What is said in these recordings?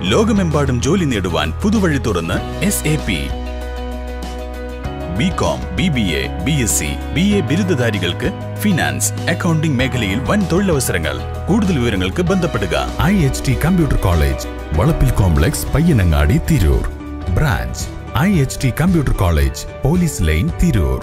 ലോകമെമ്പാടും ജോലി നേടുവാൻ പുതുവഴി തുറന്ന് S A P B com B B A B S C B A ബിരുദധാരികൾക്ക് ഫിനാൻസ് അക്കൗണ്ടിംഗ് മേഖലയിൽ വൻ തൊഴിലവസരങ്ങൾ കൂടുതൽ വിവരങ്ങൾക്ക് ബന്ധപ്പെടുക I H T computer college Valappil complex Payyanangadi Tirur branch I H T computer college police line Tirur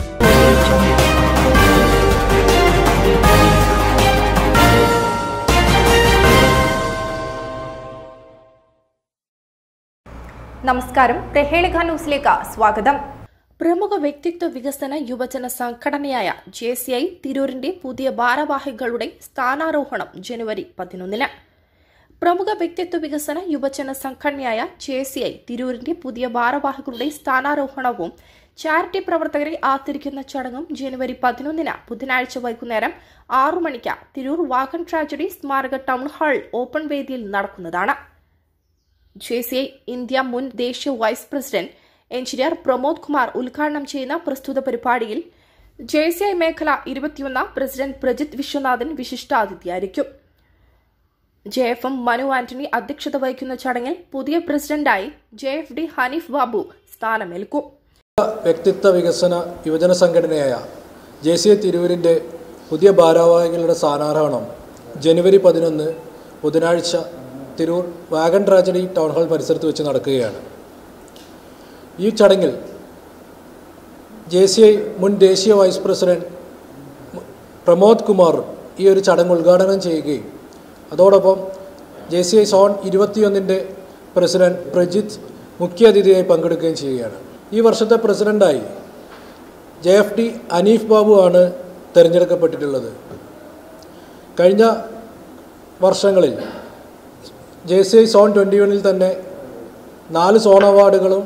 നമസ്കാരം പ്രഹേളിക ന്യൂസിലേക്ക് സ്വാഗതം പ്രമുഖ വ്യക്തിത്വ വികസന യുവജന സംഘടനയായ ജെ സി ഐ തിരൂരിന്റെ പുതിയ ഭാരവാഹികളുടെ സ്ഥാനാരോഹണം ജനുവരി പതിനൊന്നിന് പ്രമുഖ വ്യക്തിത്വ വികസന യുവജന സംഘടനയായ ജെ സി ഐ തിരൂരിന്റെ പുതിയ ഭാരവാഹികളുടെ സ്ഥാനാരോഹണവും ചാരിറ്റി പ്രവർത്തകരെ ആദരിക്കുന്ന ചടങ്ങും ജനുവരി പതിനൊന്നിന് ബുധനാഴ്ച വൈകുന്നേരം ആറു മണിക്ക് തിരൂർ വാഗൺ ട്രാജഡി സ്മാരക ടൗൺ ഹാൾ ഓപ്പൺ വേദിയിൽ നടക്കുന്നതാണ് ജെ സി ഐ ഇന്ത്യ മുൻ ദേശീയ vice president engineer Pramod Kumar ഉദ്ഘാടനം ചെയ്യുന്ന പ്രസ്തുത പരിപാടിയിൽ ജെ സി ഐ മേഖല ഇരുപത്തിയൊന്ന് പ്രസിഡന്റ് പ്രജിത് വിശ്വനാഥൻ വിശിഷ്ടാതിഥിയായിരിക്കും J F M Manu Antony അധ്യക്ഷത വഹിക്കുന്ന ചടങ്ങിൽ പുതിയ പ്രസിഡന്റായി J F D Haneef Babu സ്ഥാനമേൽക്കും വ്യക്തിത്വ വികസന യുവജന സംഘടനയായ ജെ സി എ തിരൂരിൻ്റെ പുതിയ ഭാരവാഹികളുടെ സ്ഥാനാരോഹണം ജനുവരി പതിനൊന്ന് ബുധനാഴ്ച Tirur wagon tragedy town hall പരിസരത്ത് വെച്ച് നടക്കുകയാണ് ഈ ചടങ്ങിൽ ജെ സി ഐ മുൻ ദേശീയ വൈസ് പ്രസിഡന്റ് പ്രമോദ് കുമാർ ഈ ഒരു ചടങ്ങ് ഉദ്ഘാടനം ചെയ്യുകയും അതോടൊപ്പം ജെ സി ഐ സോൺ ഇരുപത്തിയൊന്നിൻ്റെ പ്രസിഡന്റ് പ്രജിത്ത് മുഖ്യാതിഥിയായി പങ്കെടുക്കുകയും ചെയ്യുകയാണ് ഈ വർഷത്തെ പ്രസിഡന്റായി J F D Aneef Babu ആണ് തിരഞ്ഞെടുക്കപ്പെട്ടിട്ടുള്ളത് കഴിഞ്ഞ വർഷങ്ങളിൽ J C I zone twenty വണ്ണിൽ തന്നെ നാല് സോൺ അവാർഡുകളും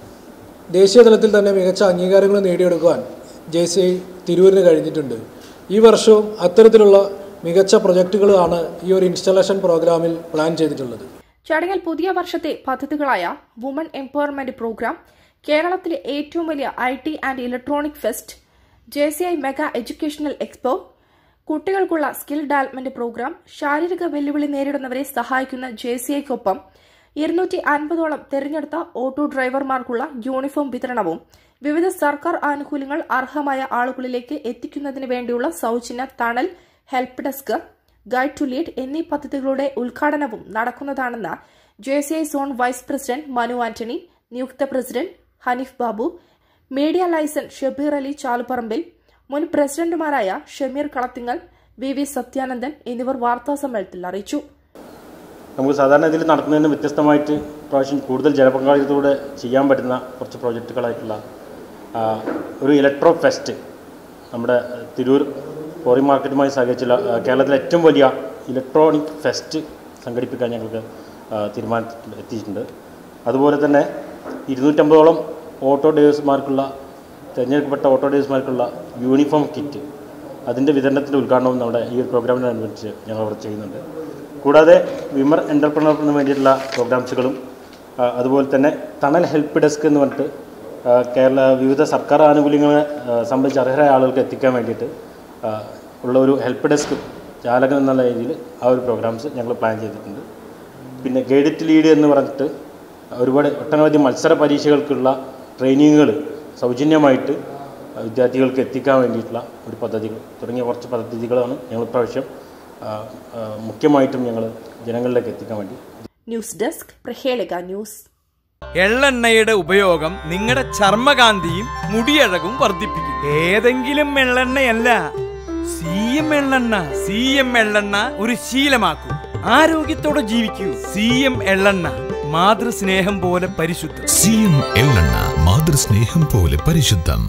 ദേശീയ തലത്തിൽ തന്നെ മികച്ച അംഗീകാരങ്ങളും നേടിയെടുക്കുവാൻ ജെ സി ഐ തിരൂരിന് കഴിഞ്ഞിട്ടുണ്ട് ഈ വർഷവും അത്തരത്തിലുള്ള മികച്ച പ്രൊജക്റ്റുകളാണ് ഈ ഒരു ഇൻസ്റ്റലേഷൻ പ്രോഗ്രാമിൽ പ്ലാൻ ചെയ്തിട്ടുള്ളത് ചടങ്ങിൽ പുതിയ വർഷത്തെ പദ്ധതികളായ വുമൺ എംപവർമെന്റ് പ്രോഗ്രാം കേരളത്തിലെ ഏറ്റവും വലിയ I T and electronic fest J C I mega educational expo കുട്ടികൾക്കുള്ള സ്കിൽ ഡെവലപ്മെന്റ് പ്രോഗ്രാം ശാരീരിക വെല്ലുവിളി നേരിടുന്നവരെ സഹായിക്കുന്ന ജെ സി ഐക്കൊപ്പം ഇരുന്നൂറ്റി അൻപതോളം തെരഞ്ഞെടുത്ത ഓട്ടോ ഡ്രൈവർമാർക്കുള്ള യൂണിഫോം വിതരണവും വിവിധ സർക്കാർ ആനുകൂല്യങ്ങൾ അർഹമായ ആളുകളിലേക്ക് എത്തിക്കുന്നതിന് വേണ്ടിയുള്ള സൌജന്യ Thanal help desk guide to lead എന്നീ പദ്ധതികളുടെ ഉദ്ഘാടനവും നടക്കുന്നതാണെന്ന് J C I zone vice president Manu Antony നിയുക്ത president Haneef Babu media liaison Shabeer Ali Chalupparambil മുൻ പ്രസിഡന്റുമാരായ ഷമീർ കളത്തിങ്ങൽ വി വി സത്യാനന്ദൻ എന്നിവർ വാർത്താസമ്മേളനത്തിൽ അറിയിച്ചു നമുക്ക് സാധാരണ ഇതിൽ നടത്തുന്നതിന് വ്യത്യസ്തമായിട്ട് പ്രാവശ്യം കൂടുതൽ ജനപങ്കാളിത്തത്തോടെ ചെയ്യാൻ പറ്റുന്ന കുറച്ച് പ്രോജക്റ്റുകളായിട്ടുള്ള ആ, ഒരു ഇലക്ട്രോ ഫെസ്റ്റ് നമ്മുടെ തിരൂർ ഫോറിൻ മാർക്കറ്റുമായി സഹകരിച്ചുള്ള ആ, കേരളത്തിലെ ഏറ്റവും വലിയ ഇലക്ട്രോണിക് ഫെസ്റ്റ് സംഘടിപ്പിക്കാൻ ഞങ്ങൾക്ക് ആ, തീരുമാനത്തിൽ എത്തിയിട്ടുണ്ട് അതുപോലെ തന്നെ ഇരുന്നൂറ്റമ്പതോളം ഓട്ടോ ഡ്രൈവേഴ്സുമാർക്കുള്ള തിരഞ്ഞെടുക്കപ്പെട്ട ഓട്ടോ ഡ്രൈവേഴ്സുമാർക്കുള്ള യൂണിഫോം കിറ്റ് അതിൻ്റെ വിതരണത്തിൻ്റെ ഉദ്ഘാടനവും നമ്മുടെ ഈ ഒരു പ്രോഗ്രാമിനനുസരിച്ച് ഞങ്ങൾ അവിടെ ചെയ്യുന്നുണ്ട് കൂടാതെ വിമർ എൻ്റർപ്രണറിന് വേണ്ടിയിട്ടുള്ള പ്രോഗ്രാംസുകളും ആ, അതുപോലെ തന്നെ തണൽ ഹെൽപ്പ് ഡെസ്ക് എന്ന് പറഞ്ഞിട്ട് ആ, കേരള വിവിധ സർക്കാർ ആനുകൂല്യങ്ങളെ ആ, സംബന്ധിച്ച് അർഹരായ ആളുകൾക്ക് എത്തിക്കാൻ വേണ്ടിയിട്ട് ആ, ഉള്ള ഒരു ഹെൽപ്പ് ഡെസ്ക് ചാലകൻ എന്നുള്ള രീതിയിൽ ആ ഒരു പ്രോഗ്രാംസ് ഞങ്ങൾ പ്ലാൻ ചെയ്തിട്ടുണ്ട് പിന്നെ ഗൈഡിറ്റ് ലീഡ് എന്ന് പറഞ്ഞിട്ട് ഒരുപാട് ഒട്ടനവധി മത്സര പരീക്ഷകൾക്കുള്ള ട്രെയിനിങ്ങുകൾ സൗജന്യമായിട്ട് വിദ്യാർത്ഥികൾക്ക് എത്തിക്കാൻ വേണ്ടിയിട്ടുള്ള ഒരു പദ്ധതികൾ തുടങ്ങിയ കുറച്ച് പദ്ധതികളാണ് ഞങ്ങൾ ഇപ്രാവശ്യം ആ, ആ, മുഖ്യമായിട്ടും ഞങ്ങൾ ജനങ്ങളിലേക്ക് എത്തിക്കാൻ വേണ്ടി ന്യൂസ് ഡെസ്ക് പ്രഹേളിക ന്യൂസ് എള്ളെണ്ണയുടെ ഉപയോഗം നിങ്ങളുടെ ചർമ്മകാന്തിയും മുടിയഴകും വർദ്ധിപ്പിക്കും ഏതെങ്കിലും എള്ളെണ്ണയല്ല സി എം എള്ളെണ്ണ സി എം എള്ളെണ്ണ ഒരു ശീലമാക്കൂ ആരോഗ്യത്തോടെ ജീവിക്കൂ സി എം എള്ളെണ്ണ മാതൃസ്നേഹം പോലെ പരിശുദ്ധം സി എം എള്ളെണ്ണ മാതൃസ്നേഹം പോലെ പരിശുദ്ധം